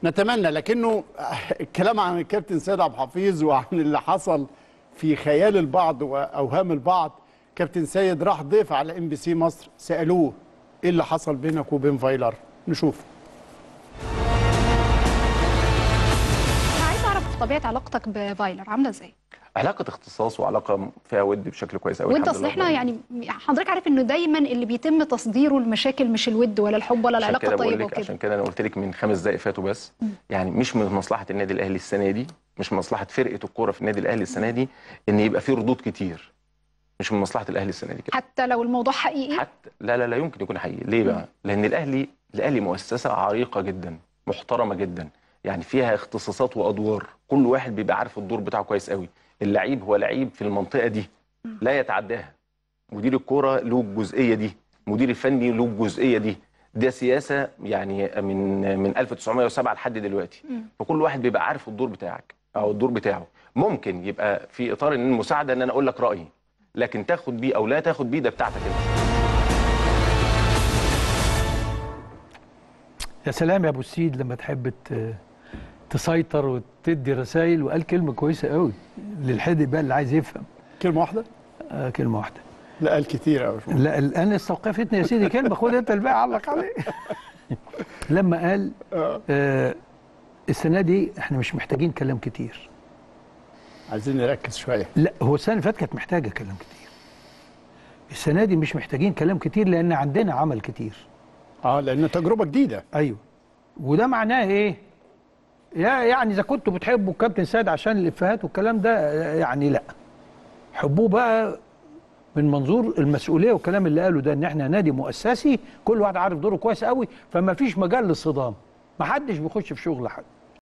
نتمنى لكنه الكلام عن الكابتن سيد عبد الحفيظ وعن اللي حصل في خيال البعض واوهام البعض كابتن سيد راح ضيف على ام بي سي مصر سالوه ايه اللي حصل بينك وبين فايلر نشوف انا عايز اعرف طبيعه علاقتك بفايلر عامله ازاي علاقه اختصاص وعلاقه فيها ود بشكل كويس قوي وانت اصل احنا يعني حضرتك عارف انه دايما اللي بيتم تصديره المشاكل مش الود ولا الحب ولا العلاقه الطيبه وكده عشان كده انا قلت لك من خمس دقائق فاتوا بس يعني مش من مصلحه النادي الاهلي السنه دي مش من مصلحه فرقه الكوره في النادي الاهلي السنه دي ان يبقى في ردود كتير مش من مصلحه الاهلي السنه دي كده حتى لو الموضوع حقيقي حتى لا لا لا يمكن يكون حقيقي ليه بقى لان الاهلي الاهلي مؤسسه عريقه جدا محترمه جدا يعني فيها اختصاصات وادوار كل واحد بيبقى عارف الدور بتاعه كويس قوي اللعيب هو لعيب في المنطقه دي لا يتعداها مدير الكوره له الجزئيه دي مدير الفني له الجزئيه دي ده سياسه يعني من من 1907 لحد دلوقتي فكل واحد بيبقى عارف الدور بتاعك او الدور بتاعه ممكن يبقى في اطار ان المساعده ان انا اقول لك رايي لكن تاخد بيه او لا تاخد بيه ده بتاعتك انت يا سلام يا ابو السيد لما تحب ت- تسيطر وتدي رسائل وقال كلمه كويسه قوي للحد بقى اللي عايز يفهم كلمه واحده آه كلمه واحده لا قال كتير قوي لا الان استوقفتني يا سيدي كلمه خد انت الباقي علق عليه لما قال آه السنه دي احنا مش محتاجين كلام كتير عايزين نركز شويه لا هو السنه اللي فاتت كانت محتاجه كلام كتير السنه دي مش محتاجين كلام كتير لان عندنا عمل كتير اه لان تجربه جديده ايوه وده معناه ايه يا يعني اذا كنتوا بتحبوا الكابتن سيد عشان الافيهات والكلام ده يعني لا حبوه بقى من منظور المسؤوليه والكلام اللي قاله ده ان احنا نادي مؤسسي كل واحد عارف دوره كويس قوي فما فيش مجال للصدام ما حدش بيخش في شغل حد